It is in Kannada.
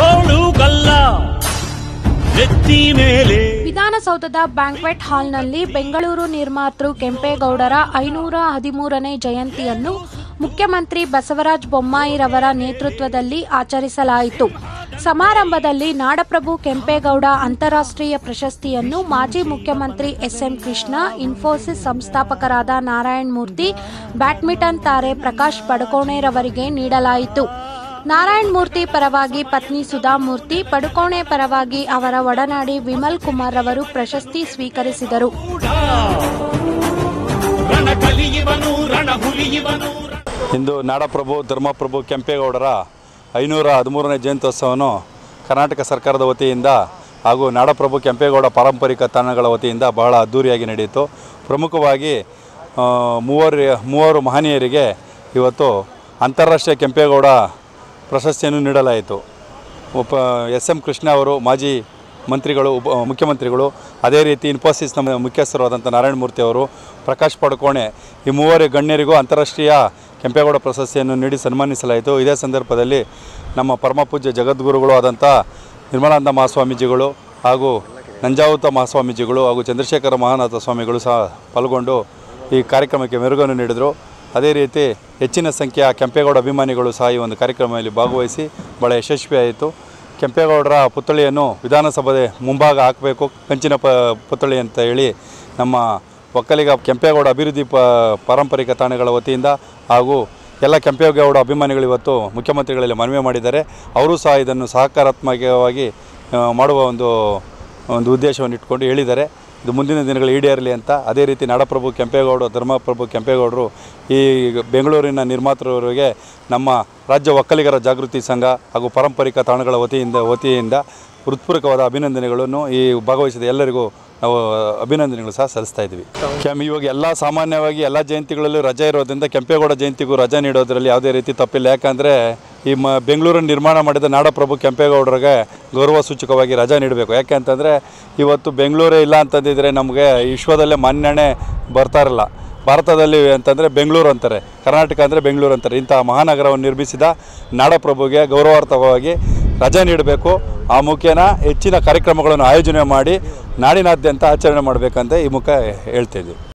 ತೋಳು ಗಲ್ಲ ನೆತ್ತಿ ಮೇಲೆ ವಿಧಾನಸೌಧದ ಬ್ಯಾಂಕ್ವೆಟ್ ಹಾಲ್ನಲ್ಲಿ ಬೆಂಗಳೂರು ನಿರ್ಮಾತೃ ಕೆಂಪೇಗೌಡರ ಐನೂರ ಹದಿಮೂರನೇ ಜಯಂತಿಯನ್ನು ಮುಖ್ಯಮಂತ್ರಿ ಬಸವರಾಜ ಬೊಮ್ಮಾಯಿರವರ ನೇತೃತ್ವದಲ್ಲಿ ಆಚರಿಸಲಾಯಿತು ಸಮಾರಂಭದಲ್ಲಿ ನಾಡಪ್ರಭು ಕೆಂಪೇಗೌಡ ಅಂತಾರಾಷ್ಟ್ರೀಯ ಪ್ರಶಸ್ತಿಯನ್ನು ಮಾಜಿ ಮುಖ್ಯಮಂತ್ರಿ ಎಸ್ಎಂ ಕೃಷ್ಣ ಇನ್ಫೋಸಿಸ್ ಸಂಸ್ಥಾಪಕರಾದ ನಾರಾಯಣ್ ಮೂರ್ತಿ ಬ್ಯಾಡ್ಮಿಂಟನ್ ತಾರೆ ಪ್ರಕಾಶ್ ಪಡುಕೋಣೆರವರಿಗೆ ನೀಡಲಾಯಿತು ನಾರಾಯಣ್ ಮೂರ್ತಿ ಪರವಾಗಿ ಪತ್ನಿ ಸುಧಾಮೂರ್ತಿ ಪಡುಕೋಣೆ ಪರವಾಗಿ ಅವರ ಒಡನಾಡಿ ವಿಮಲ್ ಕುಮಾರ್ ಅವರು ಪ್ರಶಸ್ತಿ ಸ್ವೀಕರಿಸಿದರು ರಣ ಕಲಿಯುವನು ರಣ ಹುಲಿಯುವನು ಇಂದು ನಾಡಪ್ರಭು ಧರ್ಮಪ್ರಭು ಕೆಂಪೇಗೌಡರ ಐನೂರ ಹದಿಮೂರನೇ ಜಯಂತ್ಯೋತ್ಸವವನ್ನು ಕರ್ನಾಟಕ ಸರ್ಕಾರದ ವತಿಯಿಂದ ಹಾಗೂ ನಾಡಪ್ರಭು ಕೆಂಪೇಗೌಡ ಪಾರಂಪರಿಕ ತಾಣಗಳ ವತಿಯಿಂದ ಬಹಳ ಅದ್ಧೂರಿಯಾಗಿ ನಡೆಯಿತು ಪ್ರಮುಖವಾಗಿ ಆ, ಮೂವರು ಮೂವರು ಮಹನೀಯರಿಗೆ ಇವತ್ತು ಅಂತಾರಾಷ್ಟ್ರೀಯ ಕೆಂಪೇಗೌಡ ಪ್ರಶಸ್ತಿಯನ್ನು ನೀಡಲಾಯಿತು ಉಪ ಎಸ್ ಎಂ ಕೃಷ್ಣ ಅವರು ಮಾಜಿ ಮಂತ್ರಿಗಳು ಉಪ ಮುಖ್ಯಮಂತ್ರಿಗಳು ಅದೇ ರೀತಿ ಇನ್ಫೋಸಿಸ್ ನಮ್ಮ ಮುಖ್ಯಸ್ಥರಾದಂಥ ನಾರಾಯಣ ಮೂರ್ತಿ ಅವರು ಪ್ರಕಾಶ್ ಪಡುಕೋಣೆ ಈ ಮೂವರು ಗಣ್ಯರಿಗೂ ಅಂತಾರಾಷ್ಟ್ರೀಯ ಕೆಂಪೇಗೌಡ ಪ್ರಶಸ್ತಿಯನ್ನು ನೀಡಿ ಸನ್ಮಾನಿಸಲಾಯಿತು ಇದೇ ಸಂದರ್ಭದಲ್ಲಿ ನಮ್ಮ ಪರಮ ಪೂಜ್ಯ ಜಗದ್ಗುರುಗಳು ಆದಂಥ ನಿರ್ಮಲಾನಂದ ಮಹಾಸ್ವಾಮೀಜಿಗಳು ಹಾಗೂ ನಂಜಾವತ ಮಹಾಸ್ವಾಮೀಜಿಗಳು ಹಾಗೂ ಚಂದ್ರಶೇಖರ ಮಹಾನಾಥ ಸ್ವಾಮಿಗಳು ಸಹ ಪಾಲ್ಗೊಂಡು ಈ ಕಾರ್ಯಕ್ರಮಕ್ಕೆ ಮೆರುಗನ್ನು ನೀಡಿದರು ಅದೇ ರೀತಿ ಹೆಚ್ಚಿನ ಸಂಖ್ಯೆಯ ಕೆಂಪೇಗೌಡ ಅಭಿಮಾನಿಗಳು ಸಹ ಈ ಒಂದು ಕಾರ್ಯಕ್ರಮದಲ್ಲಿ ಭಾಗವಹಿಸಿ ಭಾಳ ಯಶಸ್ವಿಯಾಯಿತು ಕೆಂಪೇಗೌಡರ ಪುತ್ಥಳಿಯನ್ನು ವಿಧಾನಸಭೆ ಮುಂಭಾಗ ಹಾಕಬೇಕು ಕಂಚಿನ ಪ ಪುತ್ಥಳಿ ಅಂತ ಹೇಳಿ ನಮ್ಮ ಒಕ್ಕಲಿಗ ಕೆಂಪೇಗೌಡ ಅಭಿವೃದ್ಧಿ ಪ ಪಾರಂಪರಿಕ ತಾಣಗಳ ವತಿಯಿಂದ ಹಾಗೂ ಎಲ್ಲ ಕೆಂಪೇಗೌಡ ಅಭಿಮಾನಿಗಳು ಇವತ್ತು ಮುಖ್ಯಮಂತ್ರಿಗಳಲ್ಲಿ ಮನವಿ ಮಾಡಿದ್ದಾರೆ ಅವರು ಸಹ ಇದನ್ನು ಸಹಕಾರಾತ್ಮಕವಾಗಿ ಆ, ಮಾಡುವ ಒಂದು ಒಂದು ಉದ್ದೇಶವನ್ನು ಇಟ್ಕೊಂಡು ಹೇಳಿದ್ದಾರೆ ಇದು ಮುಂದಿನ ದಿನಗಳು ಈಡೇರಲಿ ಅಂತ ಅದೇ ರೀತಿ ನಾಡಪ್ರಭು ಕೆಂಪೇಗೌಡ ಧರ್ಮಪ್ರಭು ಕೆಂಪೇಗೌಡರು ಈ ಬೆಂಗಳೂರಿನ ನಿರ್ಮಾತೃವರಿಗೆ ನಮ್ಮ ರಾಜ್ಯ ಒಕ್ಕಲಿಗರ ಜಾಗೃತಿ ಸಂಘ ಹಾಗೂ ಪಾರಂಪರಿಕ ತಾಣಗಳ ವತಿಯಿಂದ ವತಿಯಿಂದ ಹೃತ್ಪೂರ್ವಕವಾದ ಅಭಿನಂದನೆಗಳನ್ನು ಈ ಭಾಗವಹಿಸಿದ ಎಲ್ಲರಿಗೂ ನಾವು ಅಭಿನಂದನೆಗಳು ಸಹ ಸಲ್ಲಿಸ್ತಾ ಇದ್ವಿ ಕೆಮ್ ಇವಾಗ ಎಲ್ಲ ಸಾಮಾನ್ಯವಾಗಿ ಎಲ್ಲ ಜಯಂತಿಗಳಲ್ಲೂ ರಜೆ ಇರೋದ್ರಿಂದ ಕೆಂಪೇಗೌಡ ಜಯಂತಿಗೂ ರಜೆ ನೀಡೋದ್ರಲ್ಲಿ ಯಾವುದೇ ರೀತಿ ತಪ್ಪಿಲ್ಲ ಯಾಕಂದರೆ ಈ ಮ ಬೆಂಗಳೂರನ್ನು ನಿರ್ಮಾಣ ಮಾಡಿದ ನಾಡಪ್ರಭು ಕೆಂಪೇಗೌಡರಿಗೆ ಗೌರವ ಸೂಚಕವಾಗಿ ರಜೆ ನೀಡಬೇಕು ಯಾಕೆ ಅಂತಂದರೆ ಇವತ್ತು ಬೆಂಗಳೂರೇ ಇಲ್ಲ ಅಂತಂದಿದ್ರೆ ನಮಗೆ ವಿಶ್ವದಲ್ಲೇ ಮನ್ನಣೆ ಬರ್ತಾ ಇರಲ್ಲ ಭಾರತದಲ್ಲಿ ಅಂತಂದರೆ ಬೆಂಗಳೂರು ಅಂತಾರೆ ಕರ್ನಾಟಕ ಅಂದರೆ ಬೆಂಗಳೂರು ಅಂತಾರೆ ಇಂತಹ ಮಹಾನಗರವನ್ನು ನಿರ್ಮಿಸಿದ ನಾಡಪ್ರಭುಗೆ ಗೌರವಾರ್ಥವಾಗಿ ರಜೆ ನೀಡಬೇಕು ಆ ಮುಖೇನ ಹೆಚ್ಚಿನ ಕಾರ್ಯಕ್ರಮಗಳನ್ನು ಆಯೋಜನೆ ಮಾಡಿ ನಾಡಿನಾದ್ಯಂತ ಆಚರಣೆ ಮಾಡಬೇಕಂತ ಈ ಮುಖ ಹೇಳ್ತಾ ಇದ್ದೀವಿ